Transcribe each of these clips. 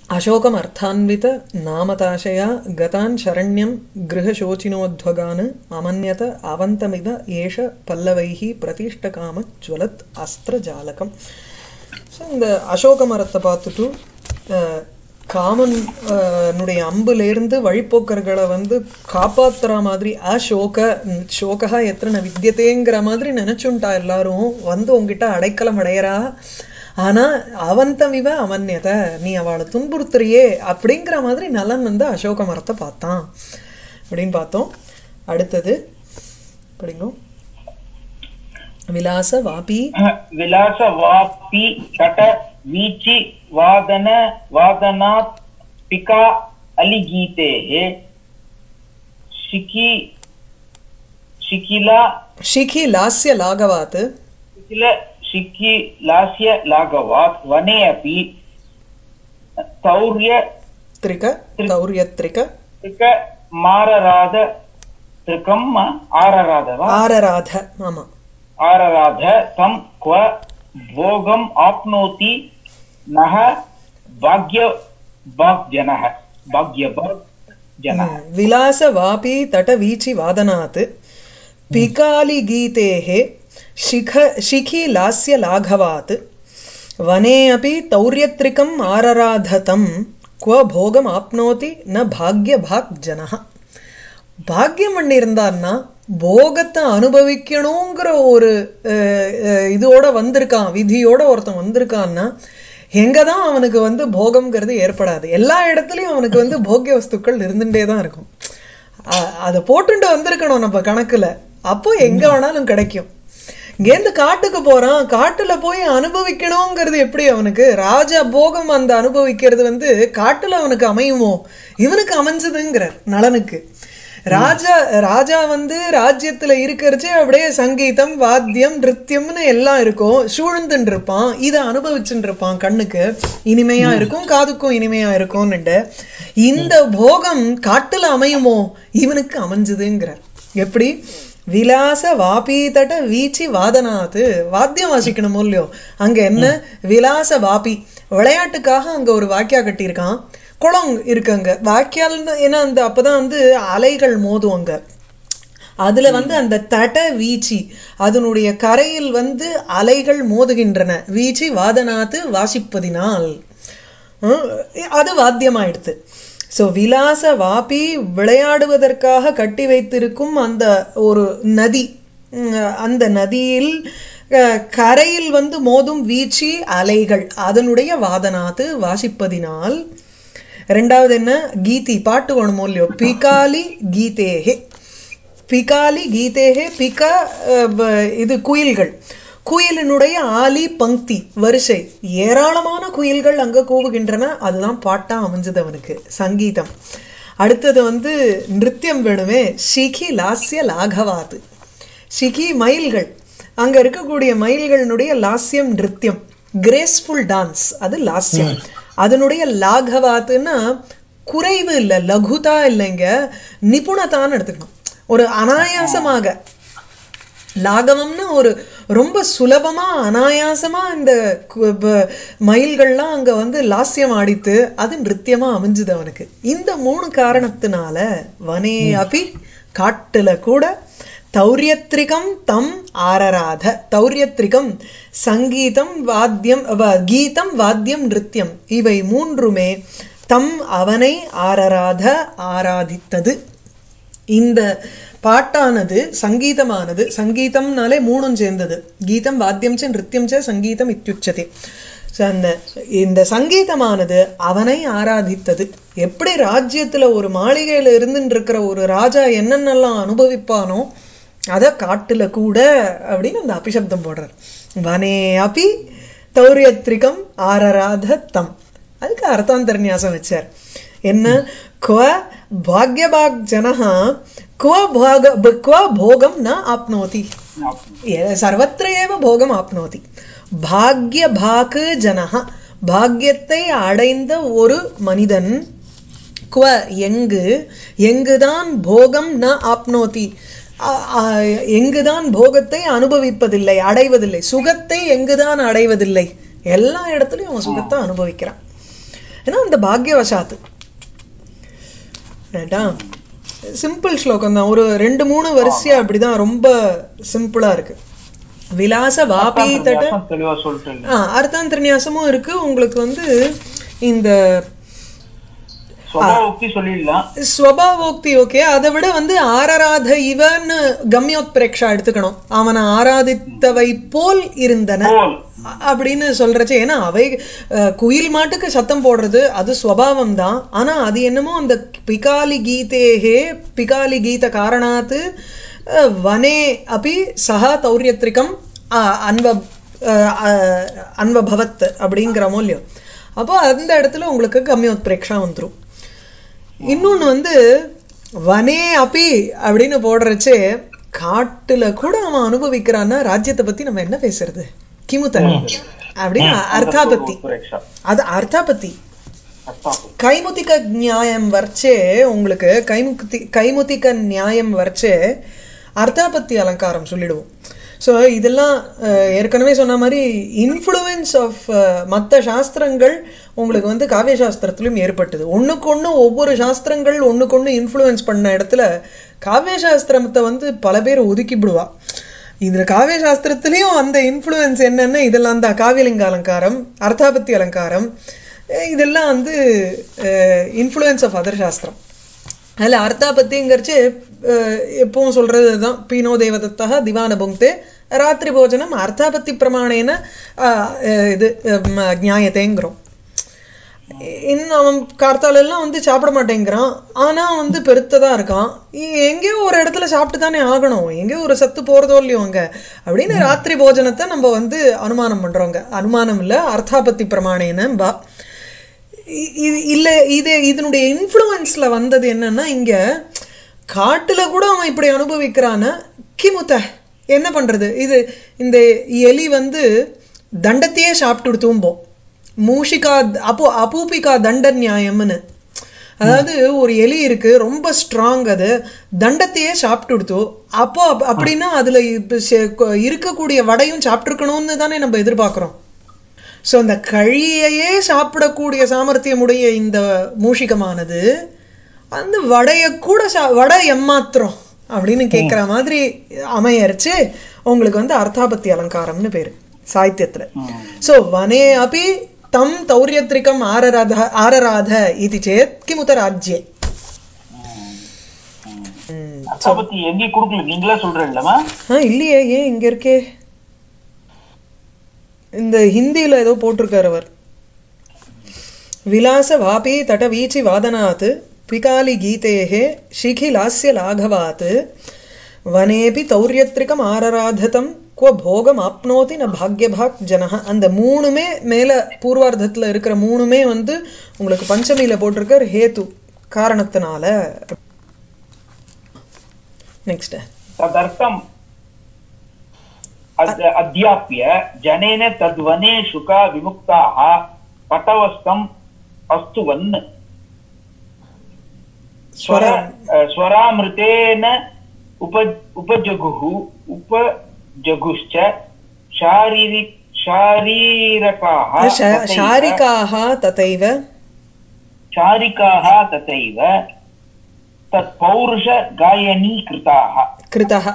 अशोकमर्थान्वित नामताशया गतान् शरण्यं गृहशोचिनोध्वगान् अमन्यत आवन्तमिव एष पल्लवैः प्रतिष्ठकामज्वलत् अस्त्रजालकम् ஸோ இந்த அசோக மரத்தை பார்த்துட்டு அஹ், காமன் அஹ், னுடைய அம்புலேருந்து வழிப்போக்கர்களை வந்து காப்பாத்துற மாதிரி அசோக சோகா எத்தனை வித்தியதேங்கிற மாதிரி நினைச்சுட்டா எல்லாரும் வந்து உங்ககிட்ட அடைக்கலம் அடையறா ஆனா அவந்தமிவ அவன்யத நீ அவளை துன்புறுத்துறியே அப்படிங்கிற மாதிரி நலன் வந்து அசோக மரத்தை பார்த்தான் அப்படின்னு பார்த்தோம் அடுத்தது படிங்க விலாச வாபி विलासवापि तट वीचि वादन वादनात् पिका अलिगीतेः शिखि शिखिला शिखि लास्य लाघवात् शिखिल शिखिलास्य लाघवात् वने अपि तौर्य त्रिक तौर्यत्रिक त्रिक मारराध त्रिकम् आरराध वा आरराध ஆமா आरराध तं क्व भोगम् आप्नोति नः भाग्य भाग्यजनः भाग्यभाग् जनः विलास वापि तटवीचि वादनात् पिकालि गीतेः शिख शिखि लास्य लाघवात् वने अपि तौर्यत्रिकम् आरराधतं क्व भोगम् आप्नोति न भाग्यभाक् जनः பாக்கியம் பண்ணியிருந்தான்னா போகத்தை அனுபவிக்கணுங்கிற ஒரு அஹ், அஹ், இதோட வந்திருக்கான் விதியோட ஒருத்தன் வந்திருக்கான்னா எங்கதான் அவனுக்கு வந்து போகம்ங்கிறது ஏற்படாது எல்லா இடத்துலயும் அவனுக்கு வந்து போக்கிய வஸ்துக்கள் இருந்துட்டே தான் இருக்கும் அ- அதை போட்டுட்டு வந்திருக்கணும் நம்ம கணக்குல அப்போ எங்க வேணாலும் கிடைக்கும் இங்கேருந்து காட்டுக்கு போறான் காட்டுல போய் அனுபவிக்கணுங்கிறது எப்படி அவனுக்கு ராஜா போகம் அந்த அனுபவிக்கிறது வந்து காட்டுல அவனுக்கு அமையுமோ இவனுக்கு அமைஞ்சதுங்கிறார் நலனுக்கு ராஜா ராஜா வந்து ராஜ்யத்துல இருக்கிறச்சே அப்படியே சங்கீதம் வாத்தியம் நிருத்தியம்னு எல்லாம் இருக்கும் சூழ்ந்துன்னு இருப்பான் இதை அனுபவிச்சுட்டு இருப்பான் கண்ணுக்கு இனிமையா இருக்கும் காதுக்கும் இனிமையா இருக்கும்னுட்டு இந்த போகம் காட்டுல அமையுமோ இவனுக்கு அமைஞ்சதுங்கிறார் எப்படி விலாச வாபீதட வீச்சி வாதனாத்து வாத்தியம் வாசிக்கணுமோ இல்லையோ அங்க என்ன விலாச வாபி விளையாட்டுக்காக அங்க ஒரு வாக்கியா கட்டியிருக்கான் குளம் இருக்கு அங்க வாக்கியால் ஏன்னா அந்த அப்பதான் வந்து அலைகள் மோதும் அங்க அதுல வந்து அந்த தட வீச்சி அதனுடைய கரையில் வந்து அலைகள் மோதுகின்றன வீச்சி வாதனாத்து வாசிப்பதினால் ஹம், அது வாத்தியமாயிடுது ஸோ விலாச வாபி விளையாடுவதற்காக கட்டி வைத்திருக்கும் அந்த ஒரு நதி உம், அந்த நதியில் அஹ், கரையில் வந்து மோதும் வீச்சி அலைகள் அதனுடைய வாதனாத்து வாசிப்பதினால் ரெண்டாவது என்ன கீதி பாட்டு வேணுமோ இல்லையோ பிகாலி கீதேஹே பிகாலி கீதேஹே பிகா அஹ், ப- இது குயில்கள் குயிலினுடைய ஆலி பங்கி வரிசை ஏராளமான குயில்கள் அங்க கூவுகின்றன அதுதான் பாட்டா அமைஞ்சது அவனுக்கு சங்கீதம் அடுத்தது வந்து நிருத்தியம் வேணுமே சிகி லாஸ்ய லாகவாது சிகி மயில்கள் அங்க இருக்கக்கூடிய மயில்களினுடைய லாஸ்யம் நிருத்தியம் கிரேஸ்ஃபுல் டான்ஸ் அது லாஸ்யம் அதனுடைய லாகவாத்துன்னா குறைவு இல்லை லகுதா இல்லைங்க நிபுணத்தான்னு எடுத்துக்கணும் ஒரு அனாயாசமாக லாகவம்னா ஒரு ரொம்ப சுலபமா அனாயாசமா இந்த கு- ப- மயில்கள்லாம் அங்க வந்து லாஸ்யம் ஆடித்து அது நிருத்தியமா அமைஞ்சுது அவனுக்கு இந்த மூணு காரணத்தினால வனே அபி காட்டுல கூட தௌரியத்ரிகம் தம் ஆரராத தௌரியத்ரிகம் சங்கீதம் வாத்தியம் வ- கீதம் வாத்தியம் நிருத்தியம் இவை மூன்றுமே தம் அவனை ஆரராத ஆராதித்தது இந்த பாட்டானது சங்கீதமானது சங்கீதம்னாலே மூணும் சேர்ந்தது கீதம் வாத்தியம் ச நிருத்தியம் ச சங்கீதம் இத்தியுச்சதே So, அந்த இந்த சங்கீதமானது அவனை ஆராதித்தது எப்படி ராஜ்யத்துல ஒரு மாளிகையில இருந்துட்டு இருக்கிற ஒரு ராஜா என்னென்னலாம் அனுபவிப்பானோ அத காட்டுல கூட அப்படின்னு அந்த அபிசப்தம் போடுறார் வனே அபி தௌரியத்ரிகம் ஆரராத தம் அதுக்கு அர்த்தாந்தரநியாசம் வச்சார் என்ன क्व भाग्यभाग् जनः क्व भाग क्व भोगं न आप्नोति ए- सर्वत्र एव भोगम् ஆப்னோதி பாக்யபாக்கு ஜனஹ பாக்கியத்தை அடைந்த ஒரு மனிதன் குவ எங்கு எங்குதான் போகம் ந ஆப்னோதி அ- அ- எங்குதான் போகத்தை அனுபவிப்பதில்லை அடைவதில்லை சுகத்தை எங்குதான் அடைவதில்லை எல்லா இடத்துலயும் அவன் சுகத்தை அனுபவிக்கிறான் ஏன்னா அந்த பாக்யவசாத்து ரைட்டா சிம்பிள் ஸ்லோகம் தான் ஒரு ரெண்டு மூணு வரிசையா அப்படிதான் ரொம்ப சிம்பிளா இருக்கு விலாச வாபி தட வித்தியாசம் தெளிவா சொல்லிட்டு ஆ அர்த்தாந்திரநியாசமும் இருக்கு உங்களுக்கு வந்து இந்த சொபாவுக்கு சொல்லிடலாம் ஸ்வபாவோக்தி ஓகே அதை விட வந்து ஆரராத இவன்னு கம்யோத்பிரேக்ஷா எடுத்துக்கணும் அவனை ஆராதித்தவை போல் இருந்தன போல் அ- அப்படின்னு சொல்றச்சு ஏன்னா அவை அஹ், குயில் மாட்டுக்கு சத்தம் போடுறது அது ஸ்வபாவம் தான் ஆனா அது என்னமோ அந்த பிகாலி கீதேகே பிகாலி கீத காரணாத்து அஹ், வனே அப்படி சஹா தௌரியத்ரிகம் அஹ், அன்வ அஹ், அஹ், அன்வபவத் அப்படிங்கிற மூலியம் அப்போ அந்த இடத்துல உங்களுக்கு கம்யோத்பிரேக்ஷா வந்துரும் இன்னொன்னு வந்து வனே அப்பி அப்படின்னு போடுறச்சே காட்டுல கூட அவன் அனுபவிக்கிறான்னா ராஜ்யத்தை பத்தி நம்ம என்ன பேசுறது கிமுத்த அப்படின்னு அர்த்தாபத்தி சுரேஷா அது அர்த்தாபத்தி அர்த்தம் கைமுத்திக நியாயம் வர்ச்சே உங்களுக்கு கைமுத்தி கைமுத்திக நியாயம் வர்ச்சே அர்த்தாபத்தி அலங்காரம் சொல்லிடுவோம் ஸோ இதெல்லாம் அஹ், ஏற்கனவே சொன்ன மாதிரி இன்ஃப்ளூயன்ஸ் ஆஃப் மற்ற சாஸ்திரங்கள் உங்களுக்கு வந்து காவிய சாஸ்திரத்திலும் ஏற்பட்டது ஒண்ணுக்கு ஒண்ணு ஒவ்வொரு சாஸ்திரங்கள் ஒண்ணுக்கு ஒண்ணு இன்ஃப்ளூயன்ஸ் பண்ண இடத்துல காவிய சாஸ்திரத்தை வந்து பல பேர் ஒதுக்கிவிடுவா இதுல காவிய சாஸ்திரத்திலையும் அந்த இன்ஃப்ளூயன்ஸ் என்னன்னா இதெல்லாம் தான் காவியலிங்க அலங்காரம் அர்த்தாபத்தி அலங்காரம் அஹ் இதெல்லாம் வந்து இன்ஃப்ளூயன்ஸ் ஆஃப் அதர் சாஸ்திரம் அதில் அர்த்தாபத்திங்கிறச்சு எப்பவும் சொல்றது தான் பீனோ தேவதத்தா திவான புங்க்தே ராத்திரி போஜனம் அர்த்தாபத்தி பிரமாணேன அஹ், அஹ், இது அஹ், ஞாயத்தேங்கிறோம் இன்னும் அவன் கார்த்தால எல்லாம் வந்து சாப்பிட மாட்டேங்கிறான் ஆனா வந்து பெருத்ததா இருக்கான் இ- எங்கேயோ ஒரு இடத்துல சாப்பிட்டு தானே ஆகணும் எங்கேயோ ஒரு சத்து போறதோ இல்லையோ அங்க அப்படின்னு ராத்திரி போஜனத்தை நம்ம வந்து அனுமானம் பண்றோங்க அனுமானம் இல்ல அர்த்தாபத்தி பிரமாணேன பா இ- இது இல்ல இது இதனுடைய இன்ஃப்ளூயன்ஸ்ல வந்தது என்னன்னா இங்க காட்டுல கூட அவன் இப்படி அனுபவிக்கிறான கிமுத்த என்ன பண்றது இது இந்த எலி வந்து தண்டத்தையே சாப்பிட்டு தூம்போம் மூஷிகா அப்போ அபூபிகா தண்ட நியாயம்னு அதாவது ஒரு எலி இருக்கு ரொம்ப ஸ்ட்ராங் அது தண்டத்தையே சாப்பிட்டு கொடுத்தோ அப்போ அப்- அப்படின்னா அதுல இப்ப செ- கொ- இருக்கக்கூடிய வடையும் சாப்பிட்டுருக்கணும்னு தானே நம்ம எதிர்பார்க்கிறோம் ஸோ அந்த கழியையே சாப்பிடக்கூடிய சாமர்த்தியமுடைய இந்த மூஷிகமானது அந்த வடைய கூட சா வடை எம்மாத்திரம் அப்படின்னு கேட்குற மாதிரி அமையரிச்சு உங்களுக்கு வந்து அர்த்தாபத்தி அலங்காரம்னு பேரு சாகித்யத்துல ஸோ வனே அப்படி தம் தௌரியத்ரிகம் ஆரராத ஆரராத இது சேத் கிமுத ராஜ்யே ம். அர்த்தாபத்தி எங்கேயும் கொடுக்கல நீங்களே சொல்றீங்களா ஆ இல்லையே ஏன் இங்க இருக்கே இந்த ஹிந்தியில ஏதோ போட்டிருக்காரு அவர் விலாச வாபி தட வீச்சி வாதனாத் பிகாலி கீதேஹே ஷிகிலாஸ்ய லாகவாத் வனேபி தௌரியத்ரிகம் ஆரராததம் குவ போகம் ஆப்னோதி ந பாக்யபாக் ஜனஹ அந்த மூணுமே மேல பூர்வார்த்தத்துல இருக்கிற மூணுமே வந்து உங்களுக்கு பஞ்சமியில போட்டிருக்கார் ஹேத்து காரணத்தினால நெக்ஸ்ட் तदर्थम् अद्- अध्याप्य जनेन तद्वने शुका विमुक्ताः पटवस्तम् अस्तुवन् स्वर स्वरा- स्वरामृतेन उप उपजगुः उपजगुश्च शारीरि शारीरकाः शा- तथैव- शारिकाः तथैव शारिकाः तथैव तत्पौरुषगायनीकृताः கிருதः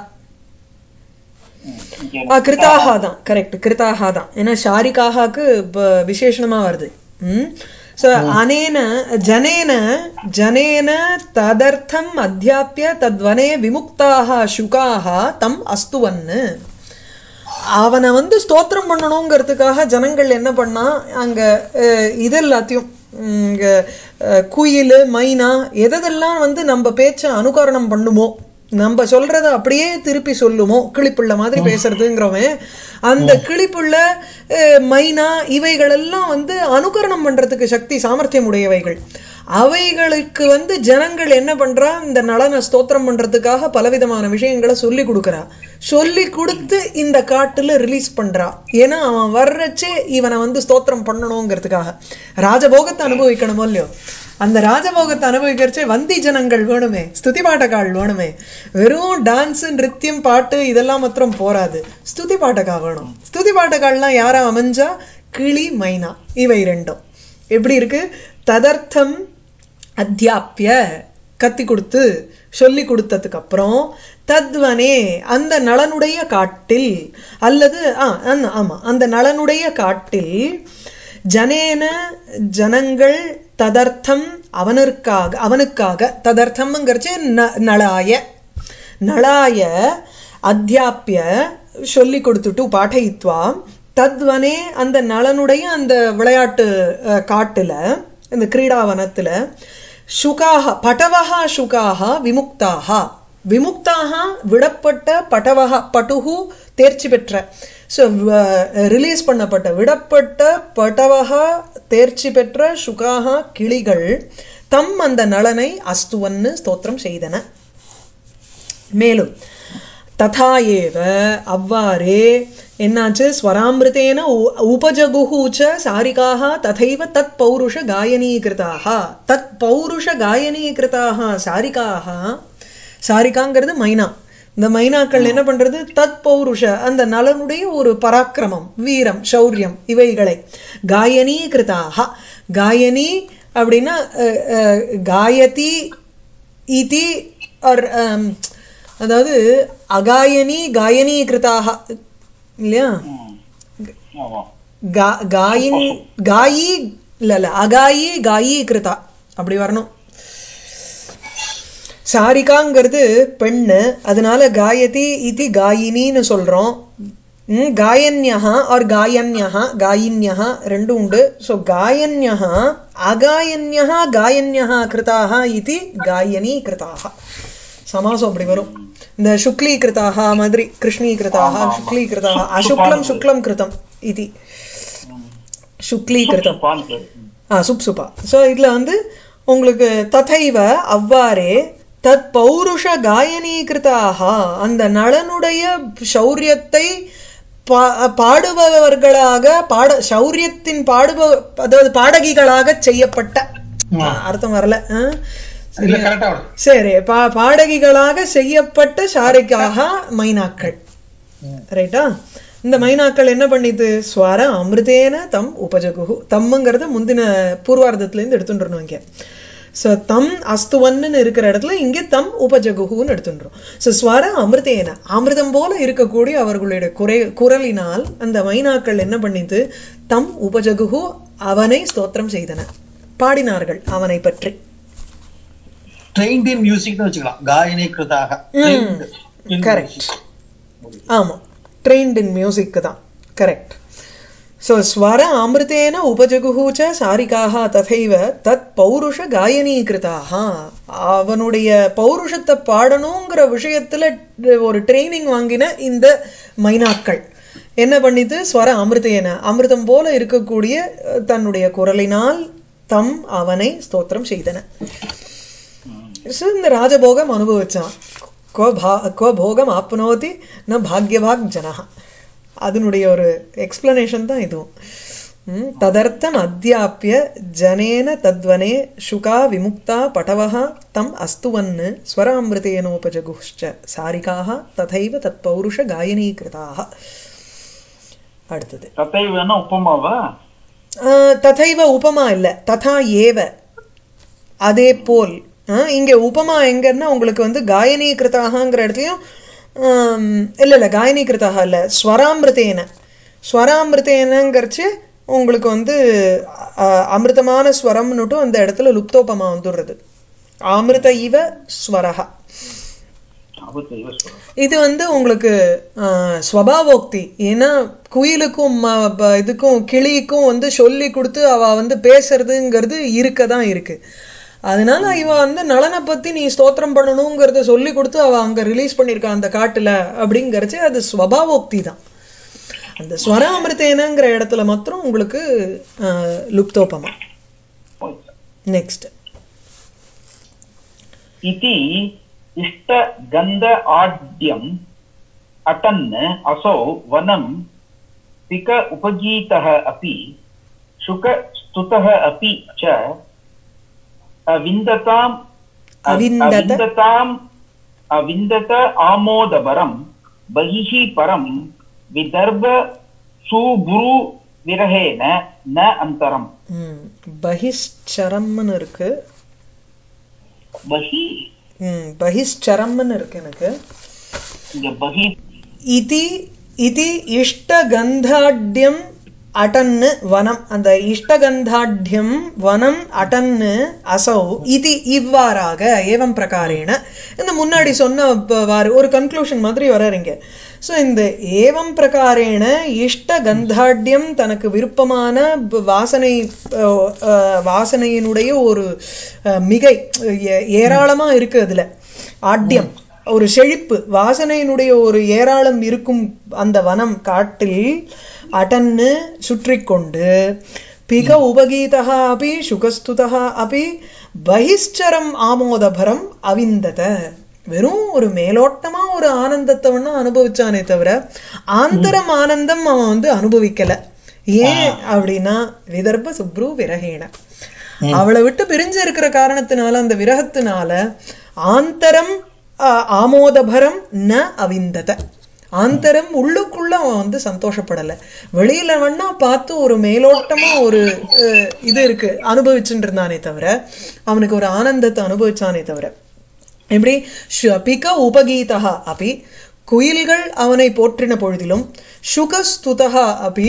ஆ கிருதாக தான் கரெக்ட் கிருதாக தான் ஏன்னா ஷாரிகாஹாக்கு இப்போ விசேஷணமா வருது ம் ஸோ அனேன ஜனேன ஜனேன ததர்த்தம் அத்தியாப்பிய தத்வனே விமுக்தாக சுகாக தம் அஸ்துவன்னு அவனை வந்து ஸ்தோத்திரம் பண்ணணுங்கிறதுக்காக ஜனங்கள் என்ன பண்ணா அங்க அஹ், இது எல்லாத்தையும் ம், இங்க அஹ், குயில் மைனா எதெல்லாம் வந்து நம்ம பேச்சை அனுகரணம் பண்ணுமோ நம்ம சொல்றத அப்படியே திருப்பி சொல்லுமோ கிளிப்புள்ள மாதிரி பேசுறதுங்கிறவன் அந்த கிளிப்புள்ள அஹ், மைனா இவைகளெல்லாம் வந்து அனுகரணம் பண்றதுக்கு சக்தி சாமர்த்தியம் உடையவைகள் அவைகளுக்கு வந்து ஜனங்கள் என்ன பண்றா இந்த நலனை ஸ்தோத்திரம் பண்றதுக்காக பலவிதமான விஷயங்களை சொல்லி கொடுக்கறா சொல்லி கொடுத்து இந்த காட்டுல ரிலீஸ் பண்றா ஏன்னா அவன் வர்றச்சே இவனை வந்து ஸ்தோத்திரம் பண்ணணுங்கிறதுக்காக ராஜபோகத்தை அனுபவிக்கணுமோ இல்லையோ அந்த ராஜபோகத்தை அனுபவிக்கிறச்சே வந்தி ஜனங்கள் வேணுமே ஸ்துதி பாட்டக்கால் வேணுமே வெறும் டான்ஸ் நிருத்தியம் பாட்டு இதெல்லாம் மாத்திரம் போராது ஸ்துதி பாட்டக்கா வேணும் ஸ்துதி பாட்டக்கால்லாம் யாரா அமைஞ்சா கிளி மைனா இவை ரெண்டும் எப்படி இருக்கு ததர்த்தம் அத்தியாப்பிய கத்தி கொடுத்து சொல்லி கொடுத்ததுக்கு அப்புறம் தத்வனே அந்த நலனுடைய காட்டில் அல்லது ஆ அந்த- ஆமா அந்த நலனுடைய காட்டில் ஜனேன ஜனங்கள் ததர்த்தம் அவனுக்காக அவனுக்காக ததர்த்தம்ங்கிறச்சு ந- நளாய நளாய அத்தியாப்பிய சொல்லி கொடுத்துட்டு பாடயித்வா தத்வனே அந்த நலனுடைய அந்த விளையாட்டு அஹ், காட்டுல இந்த கிரீடாவனத்துல சுகாக பட்டவஹா சுகாக விமுக்தாக விமுக்தாக விடப்பட்ட பட்டவஹ பட்டுகு தேர்ச்சி பெற்ற ஸோ ரிலீஸ் பண்ணப்பட்ட விடப்பட்ட பட்டவக தேர்ச்சி பெற்ற சுகாக கிளிகள் தம் அந்த நலனை அஸ்துவன்னு ஸ்தோத்திரம் செய்தன மேலும் ததா ஏவ அவ்வாறே என்னாச்சு ஸ்வராமிருத்தேன உ- உபஜகுஹு ச சாரிகாக ததைவ தத் பௌருஷ காயனீகிருதாக தத் பௌருஷ காயனீகிருதாக சாரிகாக சாரிகாங்கிறது மைனா இந்த மைனாக்கள் என்ன பண்றது தத் பௌருஷ அந்த நலனுடைய ஒரு பராக்கிரமம் வீரம் சௌரியம் இவைகளை காயனீகிருதாக காயனி அப்படின்னா அஹ், அஹ், காயதி இதி ஆர் அதாவது அகாயனி காயனி கிருதாக இல்லையா ம். ஆமா கா- காயின் காயி இல்ல இல்ல அகாயி காயி கிருதா அப்படி வரணும் சாரிகாங்கிறது பெண்ணு அதனால காயதி இது காயினின்னு சொல்றோம் ம், காயன்யஹா ஆர் காயன்யஹா காயின்யஹா ரெண்டும் உண்டு ஸோ காயன்யஹா அகாயன்யஹா காயன்யஹா கிருதாக இது காயனி கிருதாக சமாசம் அப்படி வரும் இந்த சுக்லீ கிருதாக மாதிரி கிருஷ்ணீ கிருதாக சுக்லீ கிருதாக அசுக்லம் சுக்லம் கிருதம் இது சுக்லீ கிருதம் பால் பேர். ம். ஆ சுப் சுப்பா ஸோ இதில் வந்து உங்களுக்கு ததைவ அவ்வாறே தத் பௌருஷ காயனீகிருதாக அந்த நளனுடைய சௌரியத்தை பா- பாடுபவர்களாக பாட சௌரியத்தின் பாடுப அதாவது பாடகிகளாக செய்யப்பட்ட அர்த்தம் வரல ஆ? இல்ல கரெக்டா வரும் சரி பா பாடகிகளாக செய்யப்பட்ட சாரிக்காக மைனாக்கள் ரைட்டா இந்த மைனாக்கள் என்ன பண்ணிது ஸ்வர அமிர்தேன தம் உபஜகுஹு தம்முங்கிறத முந்தின பூர்வார்த்தத்துலேருந்து எடுத்துட்டுறணும் இங்கே ஸோ தம் அஸ்துவன்னு இருக்கிற இடத்துல இங்கே தம் உபஜகுஹுன்னு எடுத்துட்டுரும் ஸோ ஸ்வர அமிர்தேன அமிர்தம் போல இருக்கக்கூடிய அவர்களுடைய குறை குரலினால் அந்த மைனாக்கள் என்ன பண்ணிது தம் உபஜகுஹு அவனை ஸ்தோத்திரம் செய்தன பாடினார்கள் அவனை பற்றி ட்ரெயின்ட் இன் மியூசிக்னு வச்சுக்கலாம் காயனி கிருதாக Trained in கரெக்ட் music. ஆமாம் ட்ரெயின்ட் இன் மியூசிக்கு தான் கரெக்ட் ஸோ ஸ்வர அமிர்தேன உபஜகுஹு ச சாரிகாக ததைவ தத் பௌருஷ காயனீகிருதாக அவனுடைய பௌருஷத்தை பாடணுங்கிற விஷயத்துல ஒரு ட்ரைனிங் வாங்கின இந்த மைனாக்கள் என்ன பண்ணிது ஸ்வர அமிர்தேன அமிர்தம் போல இருக்கக்கூடிய அஹ், தன்னுடைய குரலினால் தம் அவனை ஸ்தோத்திரம் செய்தன ஸோ இந்த ராஜபோகம் அனுபவிச்சான் கோ பா கோ போகம் ஆப்னோதி ந பாக்யபாக் ஜனஹ அதனுடைய ஒரு எக்ஸ்பிளனேஷன் தான் இதுவும் ம், ததர்த்தம் அத்தியாப்பிய ஜனேன தத்வனே சுகா விமுக்தா பட்டவः தம் அஸ்துவன்னு ஸ்வராமிருதேனோபஜகுஷ்ச சாரிகாக ததைவ தத் பௌருஷ காயனீகிருதாக அடுத்தது தத்தைவன உப்பமாவா ஆஹ், ததைவ உபமா இல்ல ததா ஏவ அதே போல் ஆஹ், இங்க உபமா எங்கன்னா உங்களுக்கு வந்து காயனி கிருதாகங்கிற இடத்துலயும் ஆம், இல்ல இல்ல காயனி கிருதாக இல்ல ஸ்வராமிருத்தேன ஸ்வராமிருத்தேனங்கிறச்சு உங்களுக்கு வந்து ஆஹ், அமிர்தமான ஸ்வரம்னுட்டும் அந்த இடத்துல லுப்தோபமா வந்துடுறது அமிர்த இவ ஸ்வரஹா அபத்தைவ சொல்றேன் இது வந்து உங்களுக்கு ஆஹ், ஸ்வபாவோக்தி ஏன்னா குயிலுக்கும் ம- ப- இதுக்கும் கிளிக்கும் வந்து சொல்லி கொடுத்து அவ வந்து பேசுறதுங்கிறது இருக்க தான் இருக்கு அதனால இவ வந்து நலனை பத்தி நீ ஸ்தோத்திரம் பண்ணணுங்கிறத சொல்லி கொடுத்து அவ அங்க ரிலீஸ் பண்ணியிருக்கா அந்த காட்டுல அப்படிங்கறச்சு அது ஸ்வபாவோக்தி தான் அந்த ஸ்வர அமிர்தேனங்கிற இடத்துல மாத்திரம் உங்களுக்கு ஆஹ், லுப்தோபமா நெக்ஸ்ட் इति इष्टगन्ध आड्यम् अटन् असौ वनं पिक उपगीतः अपि शुकस्तुतः अपि च अविन्दताम् अविन्दत? अविन्दताम् अविन्दत आमोदभरं बहिः परं विदर्भ सुभ्रू विरहेण न अन्तरम् ம் பகிஷ்சரம்னு இருக்கு बहि ம் பகிஷ்சரம்னு இருக்கு எனக்கு இங்க बहि இதி இதி இஷ்டகந்தாட்யம் அடன்னு வனம் அந்த இஷ்டகந்தாட்யம் வனம் அடன்னு அசௌ இது இவ்வாறாக ஏவம் பிரகாரேன இந்த முன்னாடி சொன்ன ப- வாரு ஒரு கன்க்ளூஷன் மாதிரி வர்றீங்க ஸோ இந்த ஏவம் பிரகாரேன இஷ்ட கந்தாட்யம் தனக்கு விருப்பமான ப- வாசனை அஹ், அஹ், வாசனையினுடைய ஒரு அஹ், மிகை ஏ- ஏராளமா இருக்கு அதுல ஆட்யம் ஒரு செழிப்பு வாசனையினுடைய ஒரு ஏராளம் இருக்கும் அந்த வனம் காட்டில் அடன்னு சுற்றி கொண்டு பிக உபகீதா அபி சுகஸ்துதா அபி பகிஷ்சரம் ஆமோதபரம் அவிந்தத வெறும் ஒரு மேலோட்டமா ஒரு ஆனந்தத்தை வேணா அனுபவிச்சானே தவிர ஆந்தரம் ஆனந்தம் அவன் வந்து அனுபவிக்கல ஏன் அப்படின்னா விதர்ப சுப்ரு விரகேன அவளை விட்டு பிரிஞ்சு இருக்கிற காரணத்தினால அந்த விரகத்தினால ஆந்தரம் ஆ- ஆமோதபரம் ந அவிந்தத ஆந்தரம் உள்ளுக்குள்ள அவன் வந்து சந்தோஷப்படல வெளியில வேணா பார்த்து ஒரு மேலோட்டமா ஒரு அஹ், இது இருக்கு அனுபவிச்சுட்டு இருந்தானே தவிர அவனுக்கு ஒரு ஆனந்தத்தை அனுபவிச்சானே தவிர எப்படி பிக உபகீதா அப்படி குயில்கள் அவனை போற்றின பொழுதிலும் சுகஸ்துதா அப்படி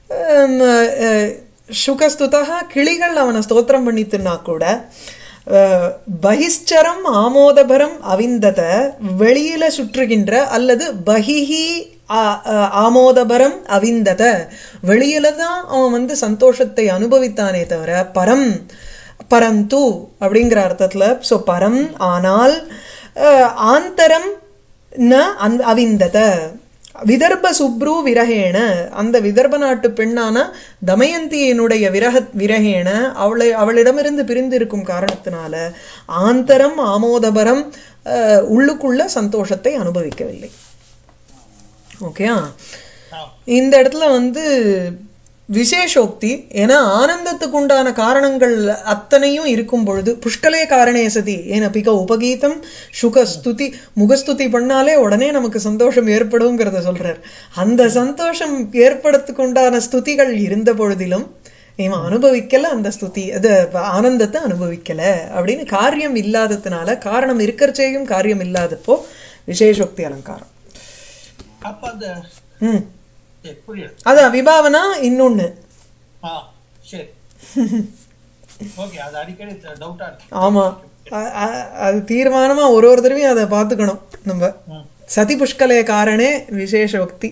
சுகஸ்துதா கிளிகள் அவனை ஸ்தோத்திரம் பண்ணித்துனா கூட அஹ், பகிஷ்சரம் ஆமோதபரம் அவிந்தத வெளியில சுற்றுகின்ற அல்லது பகிஹி ஆ- ஆ- ஆமோதபரம் அவிந்தத வெளியில தான் அவன் வந்து சந்தோஷத்தை அனுபவித்தானே தவிர பரம் பரந்து அப்படிங்கிற அர்த்தத்துல சோ பரம் ஆனால் அஹ், ஆந்தரம் ந அந் அவிந்தத விதர்ப சுப்ரு விரகேன அந்த விதர்ப நாட்டு பெண்ணான தமயந்தியினுடைய விரக விரகேன அவளை அவளிடமிருந்து பிரிந்து இருக்கும் காரணத்தினால ஆந்தரம் ஆமோதபரம் அஹ், உள்ளுக்குள்ள சந்தோஷத்தை அனுபவிக்கவில்லை ஓகேயா இந்த இடத்துல வந்து விசேஷோக்தி ஏன்னா ஆனந்தத்துக்கு உண்டான காரணங்கள் அத்தனையும் இருக்கும் பொழுது புஷ்கலே காரணே சதி ஏன்னா பிக உபகீதம் சுகஸ்துதி முகஸ்துதி பண்ணாலே உடனே நமக்கு சந்தோஷம் ஏற்படுங்கிறத சொல்றார் அந்த சந்தோஷம் ஏற்படுறதுக்கு உண்டான ஸ்துதிகள் இருந்த பொழுதிலும் இவன் அனுபவிக்கல அந்த ஸ்துதி அது ஆனந்தத்தை அனுபவிக்கல அப்படின்னு காரியம் இல்லாததுனால காரணம் இருக்கிறச்சேயும் காரியம் இல்லாதப்போ விசேஷோக்தி அலங்காரம் அப்ப அந்த ம் சரி, புரியுது அதான் விபாவனா இன்னொன்னு ஆ சரி ஓகே அது அடிக்கடி டவுட்டா இருக்கு ஆமா அ- அ- அது தீர்மானமா ஒரு ஒரு தடவையும் அதை பார்த்துக்கணும் நம்ம ம். சதி புஷ்கலே காரணே விசேஷோக்தி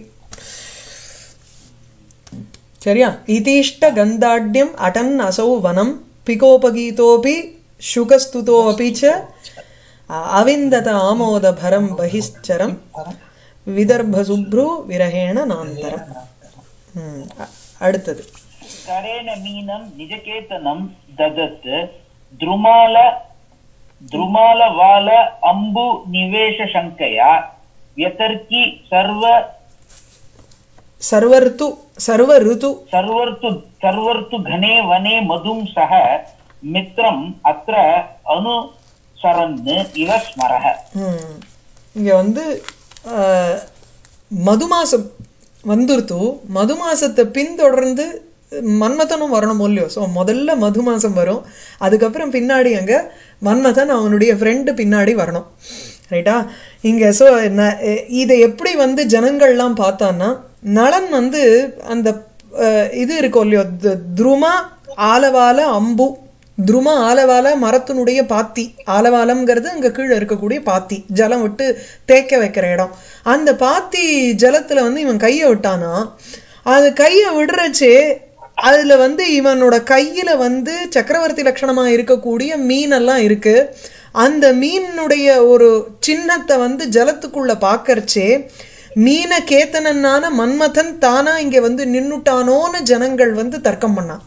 சரியா இதீஷ்ட கந்தாட்யம் அடன் அசௌ வனம் பிகோபகீதோபி சுகஸ்துதோ அபி ச அவிந்தத ஆமோதபரம் பகிஷ்சரம் விதர்பசுப்ரு விரகேண நாந்தரம் ம், அ- அடுத்தது करेण मीनं निजकेतनं ददत् द्रुमाल द्रुमालवाल अम्बु निवेशशङ्कया व्यतर्कि सर्व சர்வர்த்து சர்வ ருது सर्वर्तु सर्वर्तु घने वने मधुं सह मित्रम् अत्र अनुसरन् इव स्मरः ம். இங்க வந்து அஹ், மது மாசம் வந்துருத்து மது மாசத்தை பின்தொடர்ந்து மன்மதனும் வரணும் இல்லையோ ஸோ முதல்ல மது மாசம் வரும் அதுக்கப்புறம் பின்னாடி அங்க மன்மதன் அவனுடைய ஃப்ரெண்டு பின்னாடி வரணும் ரைட்டா இங்க ஸோ இதை எப்படி வந்து ஜனங்கள்லாம் பார்த்தான்னா நளன் வந்து அந்த அஹ், இது இருக்கும் இல்லையோ த- துருமா ஆலவால அம்பு துரும ஆலவால மரத்தினுடைய பாத்தி ஆலவாலம்ங்கிறது அங்க கீழே இருக்கக்கூடிய பாத்தி ஜலம் விட்டு தேக்க வைக்கிற இடம் அந்த பாத்தி ஜலத்துல வந்து இவன் கையை விட்டானா அது கையை விடுறச்சே அதுல வந்து இவனோட கையில வந்து சக்கரவர்த்தி லட்சணமா இருக்கக்கூடிய மீனெல்லாம் இருக்கு அந்த மீனுடைய ஒரு சின்னத்தை வந்து ஜலத்துக்குள்ள பாக்கறச்சே மீன கேத்தனனான மன்மதன் தானா இங்க வந்து நின்னுட்டானோன்னு ஜனங்கள் வந்து தர்க்கம் பண்ணான்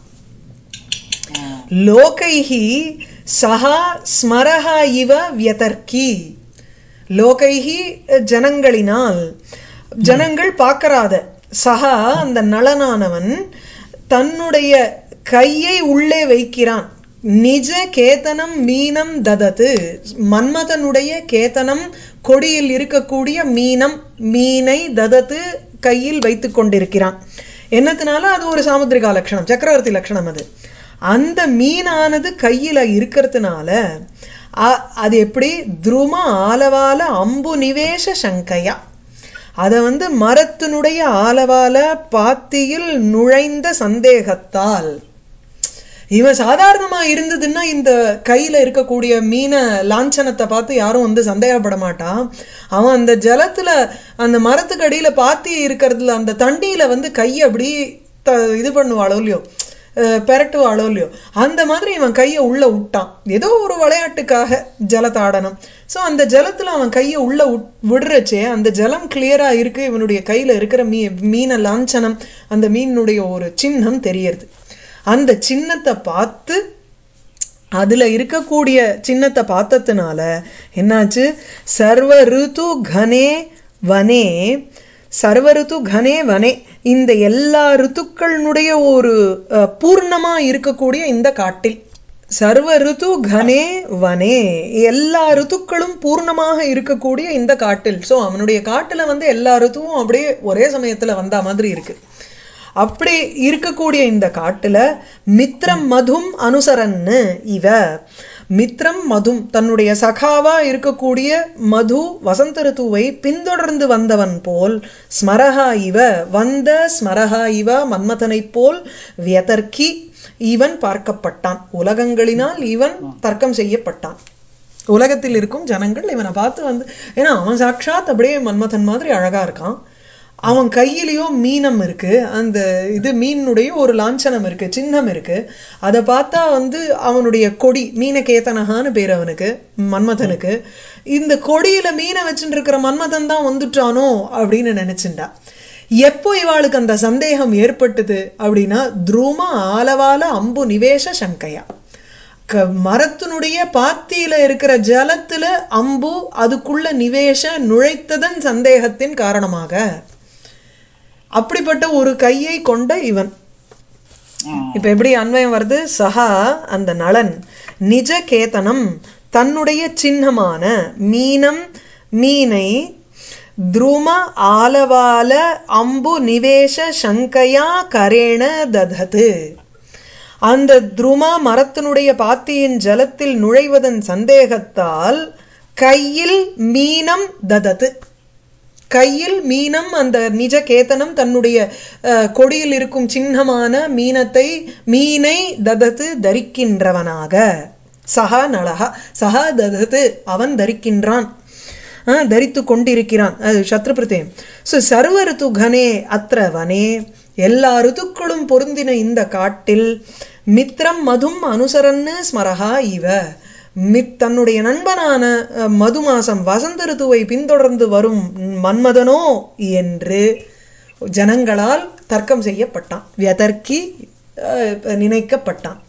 லோகைஹி சஹா ஸ்மரஹா இவ வியதர்க்கி லோகைஹி ஜனங்களினால் ஜனங்கள் பார்க்கறாத சஹா அந்த நளனானவன் தன்னுடைய கையை உள்ளே வைக்கிறான் நிஜ கேதனம் மீனம் ததது மன்மதனுடைய கேதனம் கொடியில் இருக்கக்கூடிய மீனம் மீனை ததத்து கையில் வைத்துக் கொண்டிருக்கிறான் என்னத்தினால அது ஒரு சாமுத்திரிகா லட்சணம் சக்கரவர்த்தி லட்சணம் அது அந்த மீனானது கையில இருக்கிறதுனால அ- அது எப்படி துரும ஆலவால அம்பு நிவேஷ சங்கையா அத வந்து மரத்தினுடைய ஆலவால பாத்தியில் நுழைந்த சந்தேகத்தால் இவன் சாதாரணமா இருந்ததுன்னா இந்த கையில இருக்கக்கூடிய மீனை லாஞ்சனத்தை பார்த்து யாரும் வந்து சந்தேகப்பட மாட்டான் அவன் அந்த ஜலத்துல அந்த மரத்துக்கு அடியில பாத்தி இருக்கிறதுல அந்த தண்டியில வந்து கையை அப்படி த இது பண்ணுவாளோ இல்லையோ அஹ் பெரட்டுவாளோ இல்லையோ அந்த மாதிரி இவன் கையை உள்ள விட்டான் ஏதோ ஒரு விளையாட்டுக்காக ஜலத்தாடனம் ஸோ அந்த ஜலத்துல அவன் கையை உள்ள விட்- விடுறச்சே அந்த ஜலம் கிளியரா இருக்கு இவனுடைய கையில இருக்கிற மீ மீனை லாஞ்சனம் அந்த மீனுடைய ஒரு சின்னம் தெரியறது அந்த சின்னத்தை பார்த்து அதுல இருக்கக்கூடிய சின்னத்தை பார்த்ததுனால என்னாச்சு சர்வ ருது கனே வனே சர்வ ருது கனே வனே இந்த எல்லா ருத்துக்களினுடைய ஒரு அஹ், பூர்ணமா இருக்கக்கூடிய இந்த காட்டில் சர்வ ருது கனே வனே எல்லா ருத்துக்களும் பூர்ணமாக இருக்கக்கூடிய இந்த காட்டில் சோ அவனுடைய காட்டுல வந்து எல்லா ருத்துவும் அப்படியே ஒரே சமயத்துல வந்த மாதிரி இருக்கு அப்படி இருக்கக்கூடிய இந்த காட்டுல மித்ரம் மதும் அனுசரன்னு இவ மித்ரம் மதும் தன்னுடைய சகாவா இருக்கக்கூடிய மது வசந்த ரித்துவை பின்தொடர்ந்து வந்தவன் போல் ஸ்மரஹா இவ வந்த ஸ்மரஹா இவ மன்மதனைப் போல் வியதர்க்கி இவன் பார்க்கப்பட்டான் உலகங்களினால் இவன் தர்க்கம் செய்யப்பட்டான் உலகத்தில் இருக்கும் ஜனங்கள் இவனை பார்த்து வந்து ஏன்னா அவன் சாட்சாத் அப்படியே மன்மதன் மாதிரி அழகா இருக்கான் அவன் கையிலயோ மீனம் இருக்கு அந்த இது மீனுடைய ஒரு லாஞ்சனம் இருக்கு சின்னம் இருக்கு அதை பார்த்தா வந்து அவனுடைய கொடி மீனகேதனகான்னு பேர் அவனுக்கு மன்மதனுக்கு இந்த கொடியில மீனை வச்சுட்டு இருக்கிற மன்மதன் தான் வந்துட்டானோ அப்படின்னு நினைச்சுண்டா எப்போ இவாளுக்கு அந்த சந்தேகம் ஏற்பட்டது அப்படின்னா துரும ஆலவால அம்பு நிவேஷ சங்கையா க மரத்தினுடைய பாத்தியில இருக்கிற ஜலத்துல அம்பு அதுக்குள்ள நிவேஷ நுழைத்ததன் சந்தேகத்தின் காரணமாக அப்படிப்பட்ட ஒரு கையை கொண்ட இவன் இப்ப எப்படி அன்வயம் வருது சஹா அந்த நளன் நிஜ கேதனம் தன்னுடைய சின்னமான மீனம் மீனை துரும ஆலவால அம்பு நிவேஷ சங்கையா கரேண ததது அந்த துரும மரத்தினுடைய பாத்தியின் ஜலத்தில் நுழைவதன் சந்தேகத்தால் கையில் மீனம் ததது கையில் மீனம் அந்த நிஜ கேத்தனம் தன்னுடைய அஹ், கொடியில் இருக்கும் சின்னமான மீனத்தை மீனை ததத்து தரிக்கின்றவனாக சஹா நலஹா சஹா ததத்து அவன் தரிக்கின்றான் அஹ், தரித்து கொண்டிருக்கிறான் அது சத்ருபிரதேயம் ஸோ சர்வ ரித்து கனே அத்திர வனே எல்லா ருத்துக்களும் பொருந்தின இந்த காட்டில் மித்ரம் மதும் அனுசரன்னு ஸ்மரஹா இவ மித் தன்னுடைய நண்பனான அஹ், மது மாசம் வசந்த ரிதுவை பின்தொடர்ந்து வரும் மன்மதனோ என்று ஜனங்களால் தர்க்கம் செய்யப்பட்டான் வியதர்க்கி அஹ், நினைக்கப்பட்டான்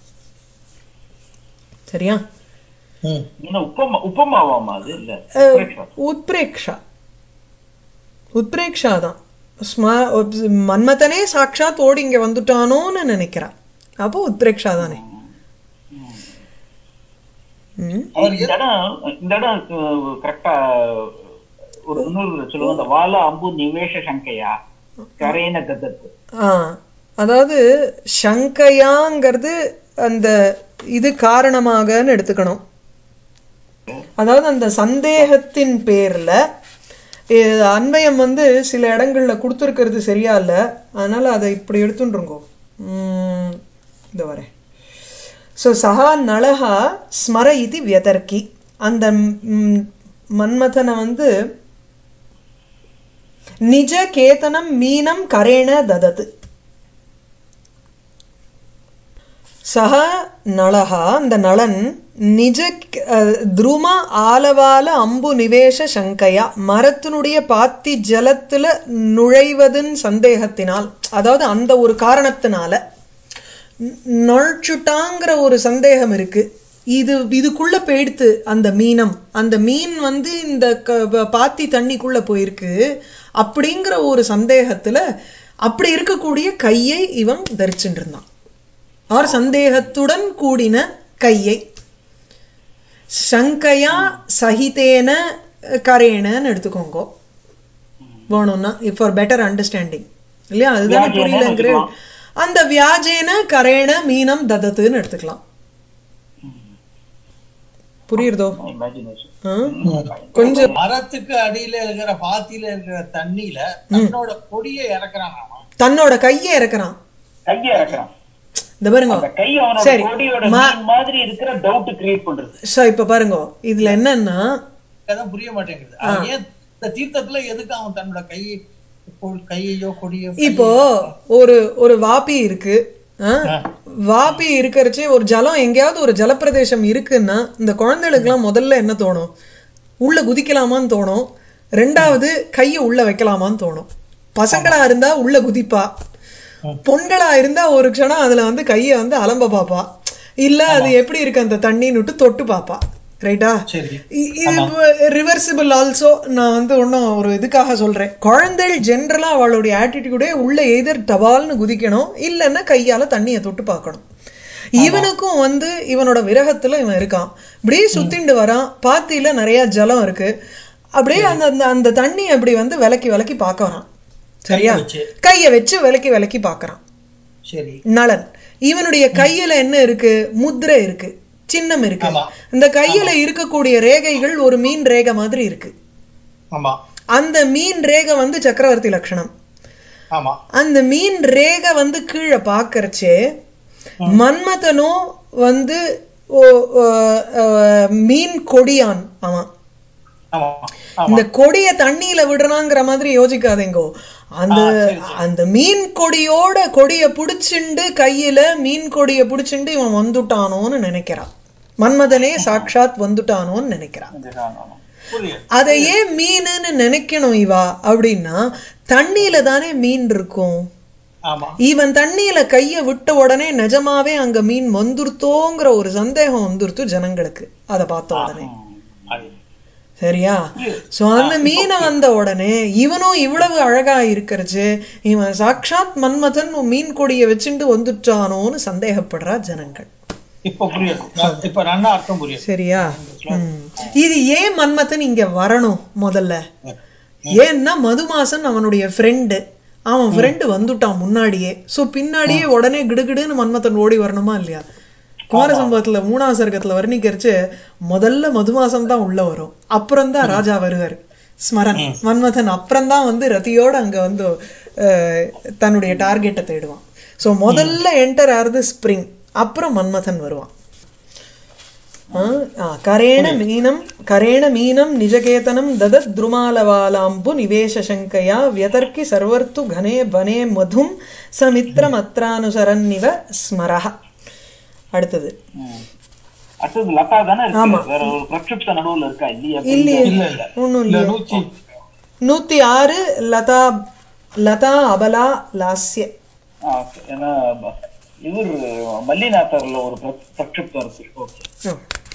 சரியா ம். என்ன உப்பமா உப்பமாவாமா அது இல்ல அஹ், உத்ரேக்ஷா. உத்பிரேக்ஷா உத்பிரேக்ஷா தான் ஸ்ம மன்மதனே சாட்சாத் ஓடி இங்க வந்துட்டானோன்னு நினைக்கிறான் அப்போ உத்பிரேக்ஷா தானே ம் அவர் இந்த இடம் இந்த இடம் கரெக்டா ஒரு இன்னொரு சொல்லுவோம் அந்த வால அம்பு நிவேஷ சங்கையா கரேன கதத்து ஆ அதாவது சங்கையாங்கிறது அந்த இது காரணமாகன்னு எடுத்துக்கணும் அதாவது அந்த சந்தேகத்தின் பேர்ல இது அன்வயம் வந்து சில இடங்கள்ல கொடுத்துருக்கிறது சரியா இல்ல அதனால அதை இப்படி எடுத்துட்டுருங்கோ உம் இந்த வரேன் ஸோ சஹா நளஹா ஸ்மர இது வியதர்க்கி அந்த ம், மன்மதனை வந்து நிஜ கேதனம் மீனம் கரேண ததது சஹ நளஹா அந்த நளன் நிஜ அஹ், துரும ஆலவால அம்பு நிவேஷ சங்கையா மரத்தினுடைய பாத்தி ஜலத்துல நுழைவதன் சந்தேகத்தினால் அதாவது அந்த ஒரு காரணத்தினால நொழ்ச்சுட்டாங்கிற ஒரு சந்தேகம் இருக்கு இது இதுக்குள்ள போயிடுத்து அந்த மீனம் அந்த மீன் வந்து இந்த க- ப- பாத்தி தண்ணிக்குள்ள போயிருக்கு அப்படிங்கிற ஒரு சந்தேகத்துல அப்படி இருக்கக்கூடிய கையை இவன் தரிச்சுட்டு இருந்தான் ஆர் சந்தேகத்துடன் கூடின கையை சங்கையா சகிதேன கரேணன்னு எடுத்துக்கோங்க வேணும்னா ஃபார் பெட்டர் அண்டர்ஸ்டாண்டிங் இல்லையா அதுதானே வியாஜேன புரியலங்கிற வச்சுக்கலாம். அந்த வியாஜேன கரேண மீனம் ததத்துன்னு எடுத்துக்கலாம் புரியுறதோ இமேஜினேஷன் ஆ? கொஞ்சம் மரத்துக்கு அடியில இருக்கிற பாத்தியில இருக்கிற தண்ணியில தன்னோட கொடியை இறக்குறான் அவன் தன்னோட கையை இறக்குறான் கையை இறக்குறான் இந்த பாருங்க அந்த கை அவனோட சரி. கொடியோட மா- மீன் மாதிரி இருக்கிற டவுட் கிரியேட் பண்றது ஸோ இப்ப பாருங்க இதுல என்னன்னா அதான் புரிய மாட்டேங்குது அவன் ஏன் இந்த தீர்த்தத்துல எதுக்கு அவன் தன்னோட கையை கொ- கையையோ கொடியோ இப்போ ஒரு ஒரு வாபி இருக்கு ஆ? வாபி இருக்கறச்சே ஒரு ஜலம் எங்கேயாவது ஒரு ஜலப்பிரதேசம் இருக்குன்னா இந்த குழந்தைகளுக்குலாம் முதல்ல என்ன தோணும் உள்ள குதிக்கலாமான்னு தோணும் ரெண்டாவது கையை உள்ள வைக்கலாமான்னு தோணும் பசங்களா இருந்தா உள்ள குதிப்பா பொண்களா இருந்தா ஒரு க்ஷணம் அதுல வந்து கையை வந்து அலம்ப பாப்பா இல்ல அது எப்படி இருக்கு அந்த தண்ணின்னு விட்டு தொட்டு பாப்பா ரைட்டா சரி இ- இது ரிவர்சிபிள் ஆல்சோ நான் வந்து ஒன்றும் ஒரு இதுக்காக சொல்றேன் குழந்தைகள் ஜென்ரலா அவளுடைய ஆட்டிடியூடே உள்ள எதிர் டபால்னு குதிக்கணும் இல்லைன்னா கையால தண்ணியை தொட்டு பார்க்கணும் இவனுக்கும் வந்து இவனோட விரகத்துல இவன் இருக்கான் இப்படியே சுத்திண்டு வரான் பாத்தியில நிறைய ஜலம் இருக்கு அப்படியே அந்த அந்த அந்த தண்ணி அப்படி வந்து விலக்கி விலக்கி பார்க்க வரான் சரியா வச்சு கையை வச்சு விலக்கி விலக்கி பார்க்கறான் சரி நளன் இவனுடைய கையில என்ன இருக்கு முத்திரை இருக்கு சின்னம் இருக்கு ஆமா. இந்த கையில இருக்கக்கூடிய ரேகைகள் ஒரு மீன் ரேகை மாதிரி இருக்கு ஆமா அந்த மீன் ரேகை வந்து சக்கரவர்த்தி லட்சணம் ஆமா அந்த மீன் ரேகை வந்து கீழே பார்க்கறச்சே மன்மதனும் வந்து ஓ- ஓ- அஹ் மீன் கொடியான் அவன் ஆமா ஆமா இந்த கொடிய தண்ணியில விடுறாங்கிற மாதிரி யோசிக்காதீங்கோ அந்த அந்த மீன் கொடியோட கொடிய புடிச்சுண்டு கையில மீன் கொடிய புடிச்சுண்டு இவன் வந்துட்டானோன்னு நினைக்கிறான் மன்மதனே சாட்சாத் வந்துட்டானோன்னு நினைக்கிறான் புரியுது அதை ஏன் மீனுன்னு நினைக்கணும் இவா அப்படின்னா தண்ணியில தானே மீன் இருக்கும் ஆமா இவன் தண்ணியில கைய விட்ட உடனே நிஜமாவே அங்க மீன் வந்துருத்தோங்கிற ஒரு சந்தேகம் வந்துருத்து ஜனங்களுக்கு அதை பார்த்த உடனே அது சரியா சோ அந்த மீனை வந்த உடனே இவனும் இவ்வளவு அழகா இருக்கறச்சு இவன் சாட்சாத் மன்மதன் மீன் கொடிய வச்சுட்டு வந்துட்டானோன்னு சந்தேகப்படுறா ஜனங்கள் இப்ப புரியுது நான் இப்ப நல்லா அர்த்தம் புரியுது சரியா ம். இது ஏன் மன்மதன் இங்க வரணும் முதல்ல ஏன்னா மதுமாசன் அவனுடைய ஃப்ரெண்டு அவன் ஃப்ரெண்டு வந்துட்டான் முன்னாடியே சோ பின்னாடியே உடனே கிடுகிடுன்னு மன்மதன் ஓடி வரணுமா இல்லையா குமாரசம்பவத்துல மூணாவது சர்க்கத்துல வர்ணிக்கிறச்சு முதல்ல மதுமாசம் தான் உள்ள வரும் அப்புறம் தான் ராஜா வருவார் ஸ்மரன் மன்மதன் அப்புறம் தான் வந்து ரதியோட அங்க வந்து அஹ், தன்னுடைய டார்கெட்டை தேடுவான் சோ முதல்ல என்டர் ஆறுது ஸ்ப்ரிங் அப்புறம் மன்மதன் வருவான் ஆ, ஆ, கரேண மீனம் கரேண மீனம் நிஜகேதனம் ததத் द्रुमालवालाम्बु निवेशशङ्कया व्यतर्कि सर्वर्तु घने वने मधुம் சமித்திரமத்ரானுசரன்னிவ ஸ்மரஹ அடுத்தது அடுத்தது லதா தானே இருக்கு வேற ஒரு பிரக்ஷிப்த நடுவுல இருக்கா இல்லையா இல்லையே இல்ல இல்ல ஒண்ணும் இல்ல இல்லையே நூத்தி நூத்தி ஆறு லதா லதா அபலா லாஸ்ய ஆ, okay. ஏன்னா ப- இவர் மல்லிநாதர்ல ஒரு பிர- பிரக்ஷிப்தம் இருக்கு ஓகே ஆ.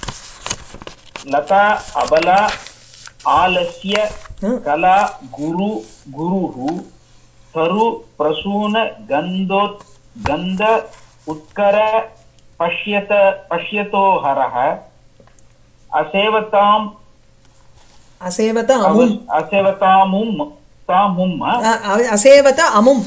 லதா அபலா ஆலஸ்ய ம். கலா குரு குருஹு தரு பிரசூன கந்தோத் கந்த உத்கர பஷ்யத பஷ்யதோ ஹரஹ அசேவதாம் அசேவத அமும் அவ- அசேவதாமும் தாமும் அ- அ- அசேவத அமும்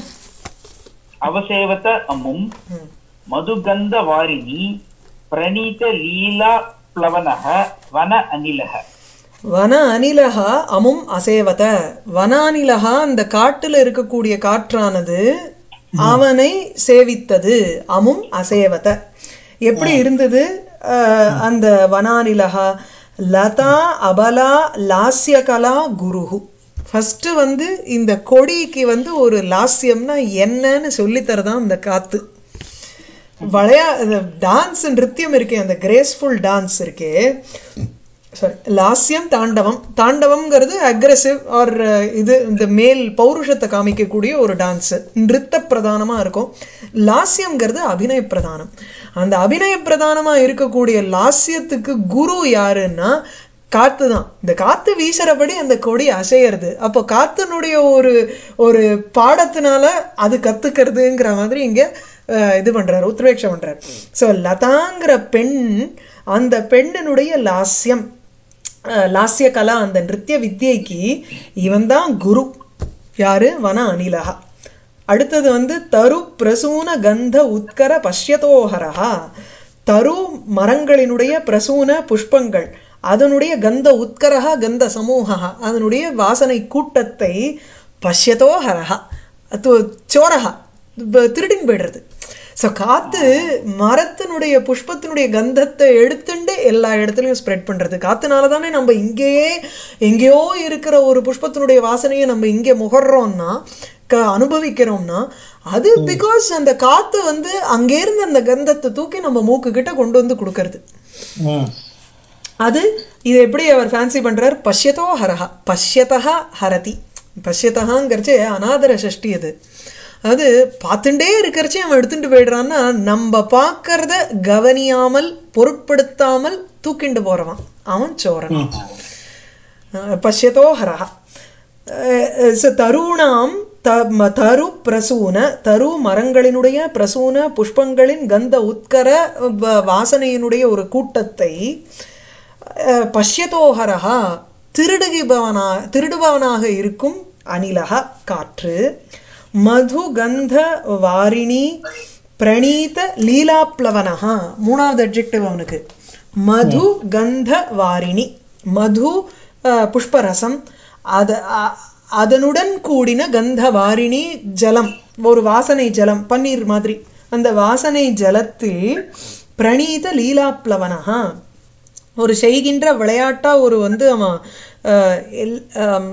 அவசேவத அமும் ம். மதுகந்த வாரிணி பிரணீத லீலா பிளவனக வன அனிலக வன அனிலகா அமும் அசேவத வன அனிலகா அந்த காட்டுல இருக்கக்கூடிய காற்றானது அவனை சேவித்தது அமும் அசேவத எப்படி இருந்தது அஹ், அந்த வனானிலகா லதா அபலா லாஸ்யகலா குருஹு ஃபர்ஸ்ட் வந்து இந்த கொடிக்கு வந்து ஒரு லாஸ்யம்னா என்னன்னு சொல்லித்தரதான் இந்த காத்து வளையா டான்ஸ் நிருத்தியம் இருக்கே அந்த கிரேஸ்ஃபுல் டான்ஸ் இருக்கே சாரி லாஸ்யம் தாண்டவம் தாண்டவம்ங்கிறது அக்ரெசிவ் ஆர் இது இந்த மேல் பௌருஷத்தை காமிக்கக்கூடிய ஒரு டான்ஸ் நிருத்த பிரதானமா இருக்கும் லாஸ்யம்ங்கிறது அபிநய பிரதானம் அந்த அபிநய பிரதானமா இருக்கக்கூடிய லாஸ்யத்துக்கு குரு யாருன்னா காத்து தான் இந்த காத்து வீசுறபடி அந்த கொடி அசையறது அப்போ காத்தினுடைய ஒரு ஒரு பாடத்தினால அது கத்துக்கிறதுங்கிற மாதிரி இங்க அஹ், இது பண்றாரு உத்வேட்சம் பண்றாரு சோ லதாங்கிற பெண் அந்த பெண்ணினுடைய லாஸ்யம் அஹ், லாஸ்ய கலா அந்த நிருத்திய வித்யைக்கு இவன் தான் குரு யாரு வன அனிலகா அடுத்தது வந்து தரு பிரசூன கந்த உத்கர பஷ்யதோஹரஹா தரு மரங்களினுடைய பிரசூன புஷ்பங்கள் அதனுடைய கந்த உத்கரஹா கந்த சமூகா அதனுடைய வாசனை கூட்டத்தை பஷ்யதோஹரஹா து- சோரஹா ப- திருடின்னு போயிடுறது ஸோ காத்து மரத்தினுடைய புஷ்பத்தினுடைய கந்தத்தை எடுத்துண்டு எல்லா இடத்துலையும் ஸ்ப்ரெட் பண்றது காத்துனால தானே நம்ம இங்கேயே எங்கேயோ இருக்கிற ஒரு புஷ்பத்தினுடைய வாசனையை நம்ம இங்கே முகர்றோம்னா க அனுபவிக்கிறோம்னா அது பிகாஸ் அந்த காத்து வந்து அங்கேருந்து அந்த கந்தத்தை தூக்கி நம்ம மூக்கு கிட்ட கொண்டு வந்து கொடுக்கறது ம் அது இது எப்படி அவர் ஃபேன்சி பண்றார் பஷ்யதோ ஹரஹா பஷ்யதா ஹரதி பஷ்யதகாங்கிறச்சே அநாதர சஷ்டி அது அது பார்த்துட்டே இருக்கிறச்சே அவன் எடுத்துட்டு போயிடுறான்னா நம்ம பார்க்கறத கவனியாமல் பொருட்படுத்தாமல் தூக்கிண்டு போறவன் அவன் சோரன் அஹ் பஷ்யதோ ஹரஹ அஹ் ச தருணாம் த ம- தரு பிரசூன தரு மரங்களினுடைய பிரசூன புஷ்பங்களின் கந்த உத்கர வ- வாசனையினுடைய ஒரு கூட்டத்தை அஹ், பஷ்யதோஹரஹா திருடுகிபவனா திருடுபவனாக இருக்கும் அனிலக காற்று மது கந்த வாரிணி பிரணீத லீலாப்ளவனஹா மூணாவது அட்ஜெக்டிவ் அவனுக்கு மது கந்த வாரிணி மது அஹ், புஷ்பரசம் அத அ- அதனுடன் கூடின கந்த வாரிணி ஜலம் ஒரு வாசனை ஜலம் பன்னீர் மாதிரி அந்த வாசனை ஜலத்தில் பிரணீத லீலாப்ளவனஹா ஒரு செய்கின்ற விளையாட்டா ஒரு வந்து அவன் அஹ், எல்- ஆம்,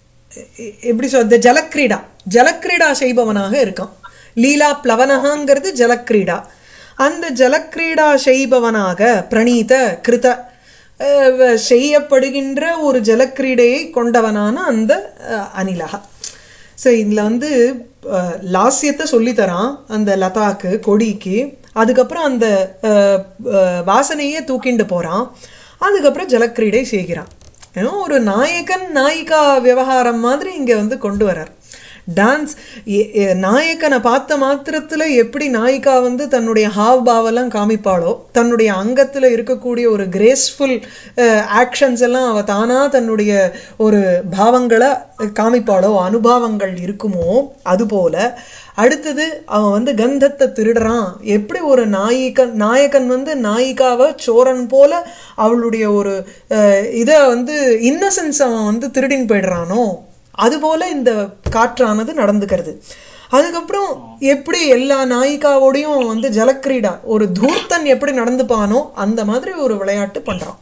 எ- எப்படி சொல்றது ஜலக்கிரீடா ஜலக்கிரீடா செய்பவனாக இருக்கான் லீலா பிளவனகாங்கிறது ஜலக்கிரீடா அந்த ஜலக்கிரீடா செய்பவனாக பிரணீத கிருத அஹ், வ- செய்யப்படுகின்ற ஒரு ஜலக்கிரீடையை கொண்டவனான அந்த அஹ், அனிலகா ஸோ இதுல வந்து அஹ், லாஸ்யத்தை சொல்லித்தரான் அந்த லதாக்கு கொடிக்கு அதுக்கப்புறம் அந்த அஹ், அஹ், வாசனையே தூக்கிண்டு போறான் அதுக்கப்புறம் ஜலக்கிரீடை செய்கிறான் ஏன்னா ஒரு நாயகன் நாயிகா விவகாரம் மாதிரி இங்க வந்து கொண்டு வரார் டான்ஸ் நாயக்கனை பார்த்த மாத்திரத்துல எப்படி நாயிகா வந்து தன்னுடைய ஹாவ் பாவெல்லாம் காமிப்பாளோ தன்னுடைய அங்கத்துல இருக்கக்கூடிய ஒரு கிரேஸ்ஃபுல் ஆக்ஷன்ஸ் எல்லாம் அவ தானா தன்னுடைய ஒரு பாவங்களை காமிப்பாளோ அனுபவங்கள் இருக்குமோ அதுபோல அடுத்தது அவன் வந்து கந்தத்தை திருடுறான் எப்படி ஒரு நாயிகன் நாயகன் வந்து நாயிகாவை சோரன் போல அவளுடைய ஒரு அஹ், இத வந்து இன்னசென்ஸ் அவன் வந்து திருடின்னு போயிடுறானோ அதுபோல இந்த காற்றானது நடந்துக்கிறது அதுக்கப்புறம் எப்படி எல்லா நாயிகாவோடையும் அவன் வந்து ஜலக்கிரீடா ஒரு தூர்த்தன் எப்படி நடந்துப்பானோ அந்த மாதிரி ஒரு விளையாட்டு பண்றான்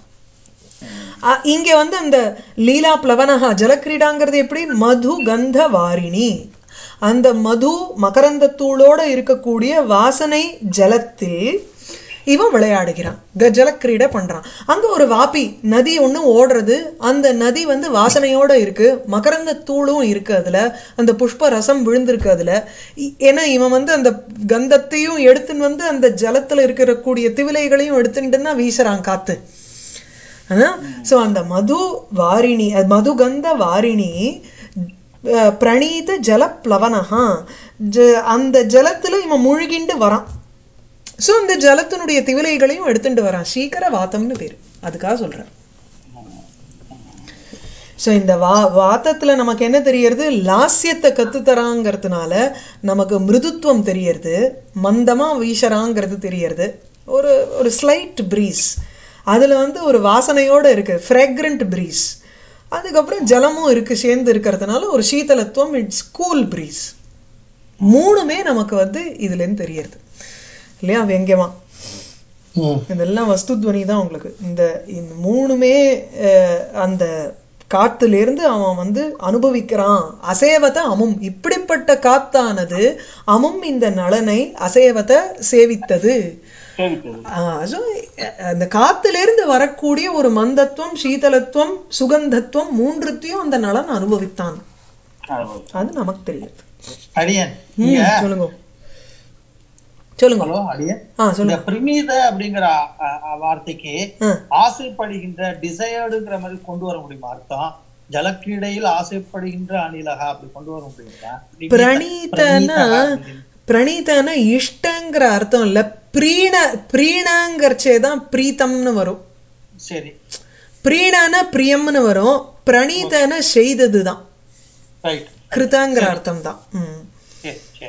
அ- இங்க வந்து அந்த லீலா பிளவனஹா ஜலக்கிரீடாங்கிறது எப்படி மது கந்த வாரிணி அந்த மது மகரந்தத்தூளோட இருக்கக்கூடிய வாசனை ஜலத்தில் இவன் விளையாடுகிறான் க- ஜலக்கிரீடை பண்றான் அங்க ஒரு வாபி நதி ஒண்ணு ஓடுறது அந்த நதி வந்து வாசனையோட இருக்கு மகரந்த தூளும் இருக்கு அதுல அந்த புஷ்ப ரசம் விழுந்திருக்கு அதுல இ- ஏன்னா இவன் வந்து அந்த கந்தத்தையும் எடுத்துன்னு வந்து அந்த ஜலத்துல இருக்கிற கூடிய திவிலைகளையும் எடுத்துட்டுன்னா வீசுறான் காத்து ஸோ அந்த மது வாரிணி அஹ் மது கந்த வாரிணி அஹ், பிரணீத ஜல பிளவனஹா ஜ- அந்த ஜலத்துல இவன் முழுகிண்டு வரான் ஸோ அந்த ஜலத்தினுடைய திவிலைகளையும் எடுத்துட்டு வரான் சீக்கிர வாத்தம்னு பேரு அதுக்காக சொல்றேன் ஸோ இந்த வா வாத்தத்துல நமக்கு என்ன தெரியறது லாஸ்யத்தை கத்துத்தராங்கிறதுனால நமக்கு மிருதுத்துவம் தெரியறது மந்தமா வீசறாங்கிறது தெரியறது ஒரு ஒரு ஸ்லைட் ப்ரீஸ் அதுல வந்து ஒரு வாசனையோட இருக்கு ஃப்ராக்ரண்ட் ப்ரீஸ் அதுக்கப்புறம் ஜலமும் இருக்கு சேர்ந்து இருக்கிறதுனால ஒரு சீதலத்துவம் இட்ஸ் கூல் ப்ரீஸ் மூணுமே நமக்கு வந்து இதுலேருந்து தெரியறது இல்லையா வெங்கமா ம் இதெல்லாம் வஸ்துத்வனி தான் உங்களுக்கு இந்த இந்த மூணுமே அஹ், அந்த காத்திலிருந்து அவன் வந்து அனுபவிக்கிறான் அசேவத அமும் இப்படிப்பட்ட காத்தானது அமும் இந்த நலனை அசேவத சேவித்தது சேவித்தது ஆஹ் so, அஹ், அந்த காத்திலிருந்து வரக்கூடிய ஒரு மந்தத்துவம் சீதளத்துவம் சுகந்தத்துவம் மூன்றுத்தையும் அந்த நலன் அனுபவித்தான் அனுபவம். அது நமக்கு தெரியுது அடியன் ம், சொல்லுங்க சொல்லுங்க ஹலோ அடியன் ஆ இந்த சொல்லுங்க பிரமித அப்படிங்கிற அ, அ, வார்த்தைக்கு ஆ. ஆசைப்படுகின்ற டிசையர்டுங்கிற மாதிரி கொண்டு வர முடியுமா அர்த்தம் ஜலக்கிரீடையில் ஆசைப்படுகின்ற அணிலகா அப்படி கொண்டு வர முடியுமா பிரணீதனா பிரணீதனா இஷ்டங்கிற அர்த்தம் இல்ல பிரீண பிரீணங்கிறச்சே தான் பிரீத்தம்னு வரும் சரி பிரீணன பிரியம்னு வரும் பிரணீதன செய்தது தான் ரைட் கிருதாங்கிற அர்த்தம் தான் ம் சரி சரி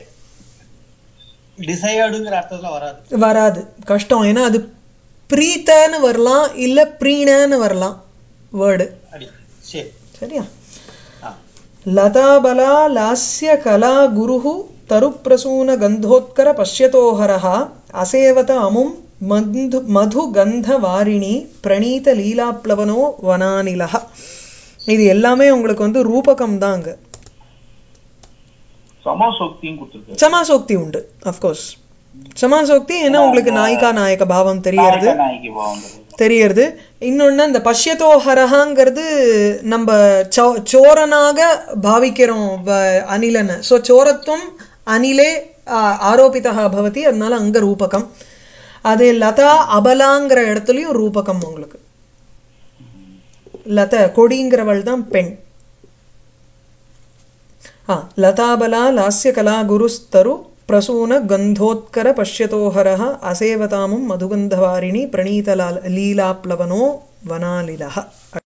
டிசையர்டுங்கிற அர்த்தத்துல வராது வராது கஷ்டம் ஏன்னா அது பிரீத்தன்னு வரலாம் இல்ல ப்ரீணன்னு வரலாம் வேர்டு அடி சரி சரியா ஆ लताबला लास्यकला गुरुः तरुप्रसूनगन्धोत्कर पश्यतोहरः असेवत अमुं मधु மதுகந்தவாரிணி பிரணீத லீலாப்ளவனோ வனானிலஹ இது எல்லாமே உங்களுக்கு வந்து ரூபகம் தான் அங்க சமாசோக்தியும் கொடுத்துருக்கு சமாசோக்தி உண்டு அஃப்கோர்ஸ் சமாசோக்தி ஏன்னா உங்களுக்கு நாயிகா நாயக பாவம் தெரியறது நாயக நாயகி பாவம் தெரியுது. தெரியறது இன்னொன்னு அந்த பஷ்யத்தோஹரஹாங்கிறது நம்ம சோ- சோரனாக பாவிக்கிறோம் வ- அனிலனை ஸோ சோரத்துவம் அனிலே ஆ, ஆரோபிதா பவதி அதனால அங்க ரூபகம் அது லதா அபலாங்கிற இடத்துலயும் ரூபகம் உங்களுக்கு லத கொடிங்கிறவள் தான் பெண் ஆ லதாபலா லாஸ்யகலா குருஸ்தரு பிரசூன கந்தோத்கர பஷ்யதோஹரः அசேவதாமும் மதுகந்தவாரிணி பிரணீதலா லீலாப்ளவனோ வனாலிலः